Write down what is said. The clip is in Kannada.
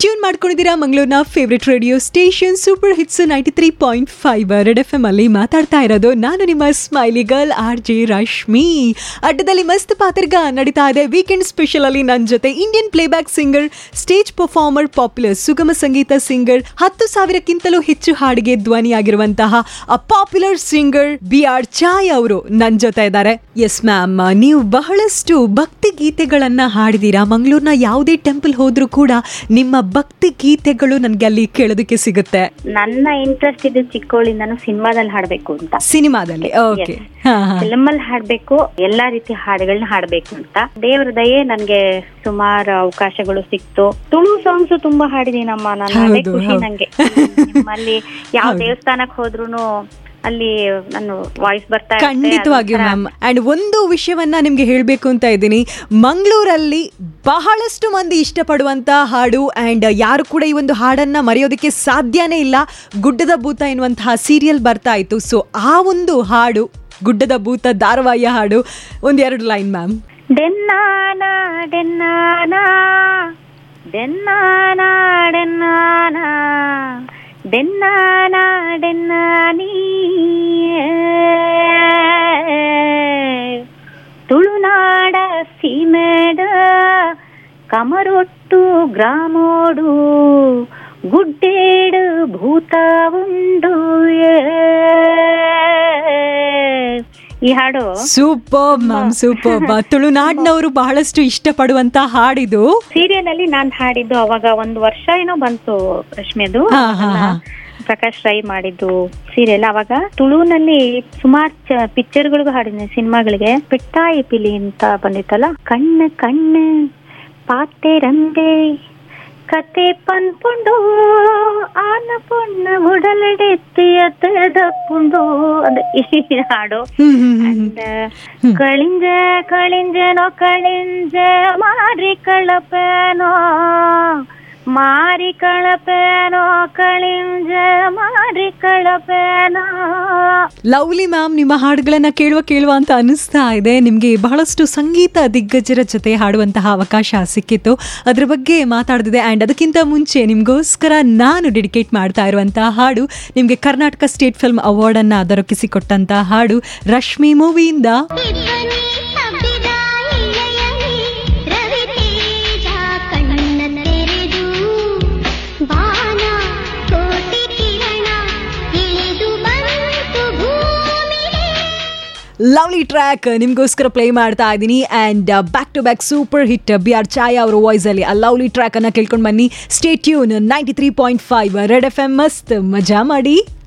ಟ್ಯೂನ್ ಮಾಡ್ಕೊಂಡಿದ್ದೀರಾ ಮಂಗಳೂರಿನ favourite radio station super hits ninety three point five Red F M ಅಲ್ಲಿ ಮಾತಾಡ್ತಾ ಇರೋದು ನಾನು ನಿಮ್ಮ smiley girl R J Rashmi ಅಡ್ಡದಲ್ಲಿ ಮಸ್ತ್ ಪಾತ್ರಗ ನಡೀತಾ ಇದೆ ವೀಕೆಂಡ್ ಸ್ಪೆಷಲ್ ಅಲ್ಲಿ ನನ್ನ ಜೊತೆ Indian playback singer stage performer popular ಸುಗಮ ಸಂಗೀತ ಸಿಂಗರ್ ಹತ್ತು ಸಾವಿರಕ್ಕಿಂತಲೂ ಹೆಚ್ಚು ಹಾಡಿಗೆ ಧ್ವನಿಯಾಗಿರುವಂತಹ popular singer B R Chhaya ಅವರು ನನ್ನ ಜೊತೆ ಇದ್ದಾರೆ ಎಸ್ ಮ್ಯಾಮ್ ನೀವು ಬಹಳಷ್ಟು ಭಕ್ತಿ ಗೀತೆಗಳನ್ನ ಹಾಡಿದೀರಾ ಮಂಗಳೂರಿನ ಯಾವುದೇ ಟೆಂಪಲ್ ಹೋದ್ರೂ ಕೂಡ ನಿಮ್ಮ ಭಕ್ತಿ ಗೀತೆಗಳು ನನಗೆ ಅಲ್ಲಿ ಕೇಳೋದಕ್ಕೆ ಸಿಗುತ್ತೆ ನನ್ನ ಇಂಟ್ರೆಸ್ಟ್ ಇದು ಚಿಕ್ಕವಳಿಂದನೂ ಸಿನಿಮಾದಲ್ಲಿ ಹಾಡ್ಬೇಕು ಅಂತ ಸಿನಿಮಾದಲ್ಲಿ ಓಕೆ ಫಿಲಮ್ ಅಲ್ಲಿ ಹಾಡ್ಬೇಕು ಎಲ್ಲಾ ರೀತಿ ಹಾಡುಗಳನ್ನ ಹಾಡ್ಬೇಕು ಅಂತ ದೇವ್ರ ದಯೆ ನನ್ಗೆ ಸುಮಾರು ಅವಕಾಶಗಳು ಸಿಕ್ತು ತುಳು ಸಾಂಗ್ಸ್ ತುಂಬಾ ಹಾಡಿದೀನಮ್ಮ ನಾನು ಅದೇ ಹೌದು, ಖುಷಿ ಹೌದು. ನಂಗೆ ನಿಮ್ಮಲ್ಲಿ ಯಾವ ಹೌದು. ದೇವಸ್ಥಾನಕ್ ಹೋದ್ರುನು ಅಲ್ಲಿ ನಾನು ವಾಯ್ಸ್ ಬರ್ತಾ ಇರುತ್ತೆ. ಖಂಡಿತವಾಗಿಯೂ ಅದೊಂಥರ ಮ್ಯಾಮ್ ಅಂಡ್ ಒಂದು ವಿಷಯವನ್ನ ನಿಮ್ಗೆ ಹೇಳಬೇಕು ಅಂತ ಇದ್ದೀನಿ ಮಂಗಳೂರಲ್ಲಿ ಬಹಳಷ್ಟು ಮಂದಿ ಇಷ್ಟಪಡುವಂತ ಹಾಡು ಅಂಡ್ ಯಾರು ಕೂಡ ಈ ಒಂದು ಹಾಡನ್ನ ಮರೆಯೋದಕ್ಕೆ ಸಾಧ್ಯನೇ ಇಲ್ಲ ಗುಡ್ಡದ ಭೂತ ಎನ್ನುವಂತಹ ಸೀರಿಯಲ್ ಬರ್ತಾ ಇತ್ತು ಸೊ ಆ ಒಂದು ಹಾಡು ಗುಡ್ಡದ ಭೂತ ಧಾರಾವಾಹಿಯ ಹಾಡು ಒಂದೆರಡು ಲೈನ್ ಮ್ಯಾಮ್ ಡೆನ್ನಾನ ಡೆನ್ನಾನ ಡೆನ್ನಾನ ಡೆನ್ನಾನ ಡೆನ್ನಾನ ಡೆನ್ನಾನಿ ತುಳುನಾಡ ಸೀಮೆಡ ಕಮರೊಟ್ಟು ಗ್ರಾಮೋಡು ಗುಡ್ಡೇಡು ಭೂತ ಉಂಡು ಈ ಹಾಡು ಸೂಪರ್ ಮ್ಯಾಮ್ ಸೂಪರ್ ತುಳುನಾಡಿನವರು ಬಹಳಷ್ಟು ಇಷ್ಟಪಡುವಂತ ಹಾಡಿದು ಸೀರಿಯಲ್ ಅಲ್ಲಿ ನಾನ್ ಹಾಡಿದ್ದು ಅವಾಗ ಒಂದು ವರ್ಷ ಏನೋ ಬಂತು ರಶ್ಮಿದು ಹಾ, ಹಾ, ಹಾ. ಪ್ರಕಾಶ್ ರೈ ಮಾಡಿದ್ದು ಸೀರಿಯಲ್ ಅವಾಗ ತುಳುನಲ್ಲಿ ಸುಮಾರು ಪಿಕ್ಚರ್ಗಳಿಗೂ ಹಾಡಿದ್ನಿ ಸಿನಿಮಾಗಳಿಗೆ ಪಿಟ್ಟಾಯಿ ಪಿಲಿ ಅಂತ ಬಂದಿತ್ತಲ್ಲ ಕಣ್ಣು ಕಣ್ಣು ಪಾತೆ ರಂದೆ ಕತೆ ಪನ್ಪುಂಡು ಆನ ಪೊಣ್ಣ ಉಡಲಡೆತ್ತಿಯ ತದಪ್ಪುಂಡು ಅಂದ್ರೆ ಈ ಹಾಡು ಹ್ಮ್ ಹ್ಮ್ ಹ್ಮ್ ಹ್ಮ್. And, ಕಳಿಂಜ ಕಳಿಂಜನೋ ಕಳಿಂಜ ಮಾರಿ ಕಳಪೇನೋ ಮಾರಿ ಕಳಪೇನೋ ಕಳಿಂಜ ಮಾರಿ ಕಳಪೇನೋ ಲವ್ಲಿ ಮ್ಯಾಮ್ ನಿಮ್ಮ ಹಾಡುಗಳನ್ನ ಕೇಳುವ ಕೇಳುವ ಅಂತ ಅನಿಸ್ತಾ ಇದೆ ನಿಮಗೆ ಬಹಳಷ್ಟು ಸಂಗೀತ ದಿಗ್ಗಜರ ಜೊತೆ ಹಾಡುವಂತಹ ಅವಕಾಶ ಸಿಕ್ಕಿತ್ತು ಅದ್ರ ಬಗ್ಗೆ ಮಾತಾಡ್ತಿದೆ ಆ್ಯಂಡ್ ಅದಕ್ಕಿಂತ ಮುಂಚೆ ನಿಮಗೋಸ್ಕರ ನಾನು ಡೆಡಿಕೇಟ್ ಮಾಡ್ತಾ ಇರುವಂತಹ ಹಾಡು ನಿಮಗೆ ಕರ್ನಾಟಕ ಸ್ಟೇಟ್ ಫಿಲ್ಮ್ ಅವಾರ್ಡನ್ನು ದೊರಕಿಸಿಕೊಟ್ಟಂತಹ ಹಾಡು ರಶ್ಮಿ ಮೂವಿಯಿಂದ ಇಬ್ಬನಿ ಹಬ್ಬಿದ ಇಳೆಯಲಿ ರವಿತೇಜ ಕಣ್ಣ ತೆರೆದು ಬಾನ ಕೋಟಿ ಕಿರಣ ಇಳಿದು ಬಂತು ಭೂಮಿಗೆ ಲವ್ಲಿ ಟ್ರ್ಯಾಕ್ ನಿಮಗೋಸ್ಕರ ಪ್ಲೇ ಮಾಡ್ತಾ ಇದ್ದೀನಿ and back to back super hit B R Chhaya ಅವರ ವಾಯ್ಸಲ್ಲಿ ಆ ಲವ್ಲಿ ಟ್ರ್ಯಾಕನ್ನು ಕೇಳ್ಕೊಂಡು ಬನ್ನಿ stay tune ninety three point five Red F M ಮಸ್ತ್ ಮಜಾ ಮಾಡಿ